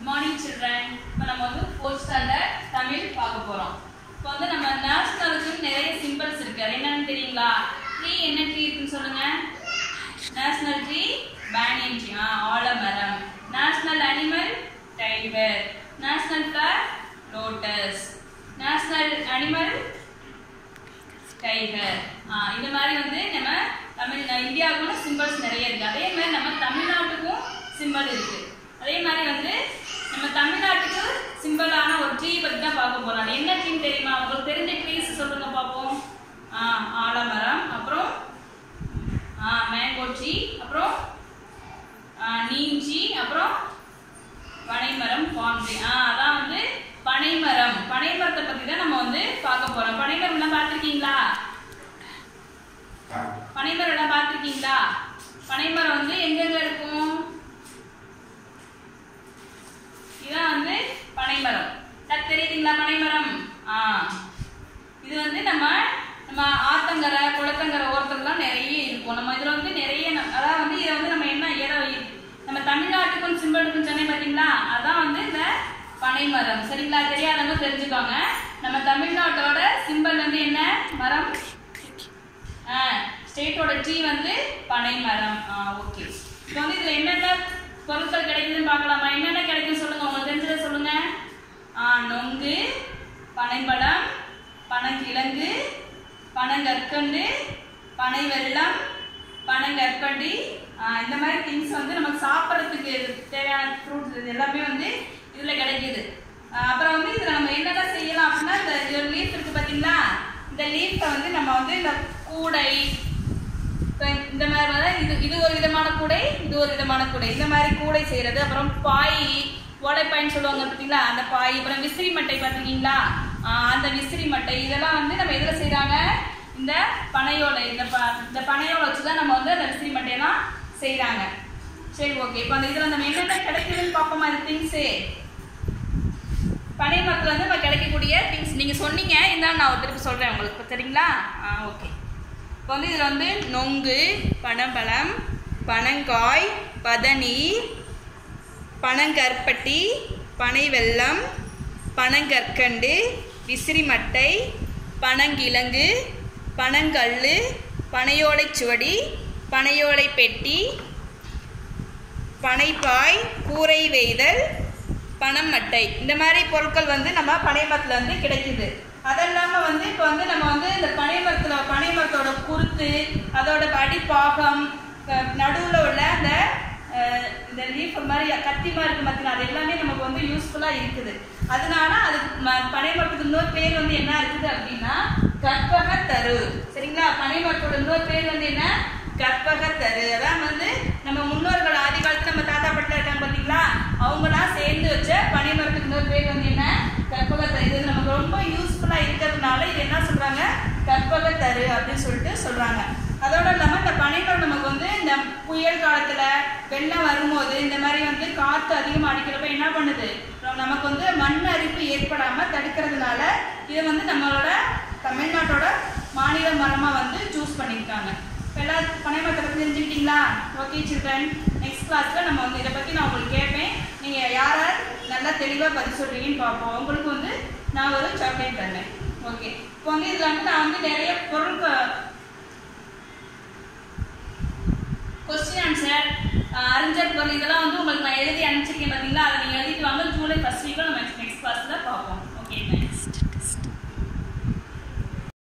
morning children இப்போ நம்ம வந்து ஃபோர்த் ஸ்டாண்டர்ட் தமிழ் பார்க்க போகிறோம் இப்போ வந்து நம்ம நேஷனலுக்கு நிறைய சிம்பிள்ஸ் இருக்கு அது என்னன்னு தெரியுங்களா ட்ரீ என்ன ட்ரீ இருக்குன்னு சொல்லுங்க நேஷனல் ட்ரீ பேனியன் ட்ரீ ஆ ஆலமரம் national animal tiger national flag lotus national animal tiger ஆ இந்த மாதிரி வந்து நம்ம தமிழ் ந- இந்தியாவுக்கும் சிம்பிள்ஸ் நிறைய இருக்கு அதே மாதிரி நம்ம தமிழ்நாட்டுக்கும் சிம்பிள் இருக்கு அதே மாதிரி வந்து நம்ம தமிழ்நாட்டுக்கு சிம்பிளான ஒரு ட்ரீ பத்தி தான் பார்க்க போறோம் அது என்ன ட்ரீ தெரியுமா உங்களுக்கு தெரிஞ்ச ட்ரீஸ் சொல்லுங்க பார்ப்போம் ஆ ஆலமரம் அப்புறம் ஆ மேங்கோ ட்ரீ அப்புறம் ஆ, நீம் ட்ரீ அப்புறம் பனைமரம் பாண்ட்ரி ஆ அதான் வந்து பனைமரம் பனைமரத்தை பத்தி தான் நம்ம வந்து பார்க்க போறோம் பனைமரம்லாம் பார்த்திருக்கீங்களா பனைமரம் எல்லாம் பார்த்திருக்கீங்களா பனைமரம் வந்து எங்கெங்க இருக்கும் இதான் வந்து பனைமரம் அது தெரியுதுங்களா பனைமரம் ஆ இது வந்து நம்ம நம்ம ஆத்தங்கரை குளத்தங்கரை ஓரத்துலலாம் நிறைய இருக்கும் நம்ம இதுல வந்து நிறைய ந- அதான் வந்து இதை வந்து நம்ம என்ன இடம் நம்ம தமிழ்நாட்டுக்கும் சிம்பிள் இருக்குன்னு சொன்னேன் பார்த்தீங்களா அதான் வந்து இந்த பனைமரம் சரிங்களா தெரியாதவங்க தெரிஞ்சுக்கோங்க நம்ம தமிழ்நாட்டோட சிம்பிள் வந்து என்ன மரம் ஸ்டேட்டோட ட்ரீ வந்து பனை மரம் ஓகே இப்போ வந்து இதுல என்னென்ன பொருட்கள் கிடைக்குதுன்னு பார்க்கலாமா என்னென்ன கிடைக்கும் சொல்லுங்க உங்களுக்கு தெரிஞ்சதை சொல்லுங்க ஆ, நொங்கு பனைப்பழம் பனங்கிழங்கு பனங்கற்கண்டு பனை வெல்லம் பனங்கற்பண்டி ஆ, இந்த மாதிரி திங்ஸ் வந்து நமக்கு சாப்பிட்றதுக்கு தேவையான ஃப்ரூட்ஸ் இது எல்லாமே வந்து இதுல கிடைக்குது ஆ, அப்புறம் வந்து இதுல நம்ம என்னென்ன செய்யலாம் அப்படின்னா இந்த லீஃப் இருக்கு பாத்தீங்களா இந்த லீஃபை வந்து நம்ம வந்து இந்த கூடை இப்ப இந்த மாதிரி வந்து இது இது ஒரு விதமான கூடை இது ஒரு விதமான கூடை இந்த மாதிரி கூடை செய்யறது அப்புறம் பாய் ஓலைப்பாயின்னு சொல்லுவாங்க பார்த்தீங்களா அந்த பாய் அப்புறம் விசிறி மட்டை பார்த்துருக்கீங்களா ஆஹ் அந்த விசிறி மட்டை இதெல்லாம் வந்து நம்ம எதில் செய்றாங்க இந்த பனையோலை இந்த ப இந்த பனையோலை வச்சு தான் நம்ம வந்து அந்த விசிறி மட்டையெல்லாம் செய்றாங்க சரி ஓகே இப்போ அந்த இதில் நம்ம என்னென்ன கிடைக்குதுன்னு பார்ப்போமா இந்த திங்ஸு பனை மரத்துல வந்து நம்ம கிடைக்கக்கூடிய திங்ஸ் நீங்க சொன்னீங்க இருந்தாலும் நான் ஒரு திருப்பி சொல்றேன் உங்களுக்கு சரிங்களா ஆ ஓகே இப்போ வந்து இதில் வந்து நொங்கு பனம்பழம் பனங்காய் பதனி பனங்கற்பட்டி பனை வெல்லம் பனங்கற்கண்டு விசிறி மட்டை பனங்கிழங்கு பனங்கல்லு பனையோலை சுவடி பனையோலை பெட்டி பனைப்பாய் கூரை வேய்தல் பனம் மட்டை இந்த மாதிரி பொருட்கள் வந்து நம்ம பனைமரத்துல வந்து கிடைக்குது அது இல்லாம வந்து இப்போ வந்து நம்ம வந்து இந்த பனைமரத்துல பனைமரத்தோட குருத்து அதோட அடிப்பாகம் அஹ் நடுவுல உள்ள அந்த அஹ், இந்த லீஃப் மாதிரி கத்தி மாதிரி இருக்கு பார்த்தீங்கன்னா அது எல்லாமே நமக்கு வந்து யூஸ்ஃபுல்லா இருக்குது அதனால அதுக்கு ம- பனைமரத்துக்கு இன்னொரு பேர் வந்து என்ன இருக்குது அப்படின்னா கற்பக தரு சரிங்களா பனைமரத்தோட இன்னொரு பேர் வந்து என்ன கற்பக தரு அதான் வந்து நம்ம முன்னோர்கள் ஆதி காலத்துல நம்ம தாத்தா பாட்டில் இருக்காங்க பார்த்தீங்களா அவங்களாம் சேர்ந்து வச்ச பனைமரத்துக்கு இன்னொரு பேர் வந்து என்ன கற்பக தரு இது நமக்கு ரொம்ப யூஸ்ஃபுல்லா இருக்கிறதுனால இது என்ன சொல்றாங்க கற்பக தரு அப்படின்னு சொல்லிட்டு சொல்றாங்க அதோட இல்லாம இந்த பனைமரம் நமக்கு வந்து இந்த புயல் காலத்துல வெள்ளம் வரும்போது இந்த மாதிரி வந்து காத்து அதிகமா அடிக்கிறப்ப என்ன பண்ணுது நமக்கு வந்து மண் அரிப்பு ஏற்படாம தடுக்கிறதுனால இது வந்து நம்மளோட தமிழ்நாட்டோட மாநில மரமா வந்து சூஸ் பண்ணியிருக்காங்க இப்ப எல்லா பனைமரத்தை பத்தி தெரிஞ்சுக்கிட்டீங்களா ஓகே சில்ட்ரன் நெக்ஸ்ட் கிளாஸ்ல நம்ம வந்து இதை பத்தி நான் உங்களுக்கு கேட்பேன் நீங்க யார நல்லா தெளிவா பதில் சொல்றீங்கன்னு பார்ப்போம் உங்களுக்கு வந்து நான் ஒரு சாக்லேட் தரேன் ஓகே இப்போ வந்து இதுல வந்து நான் வந்து நிறைய பொருட்கள் கொஸ்டின் ஆன்சர் அறிஞர் பொருள் இதெல்லாம் வந்து உங்களுக்கு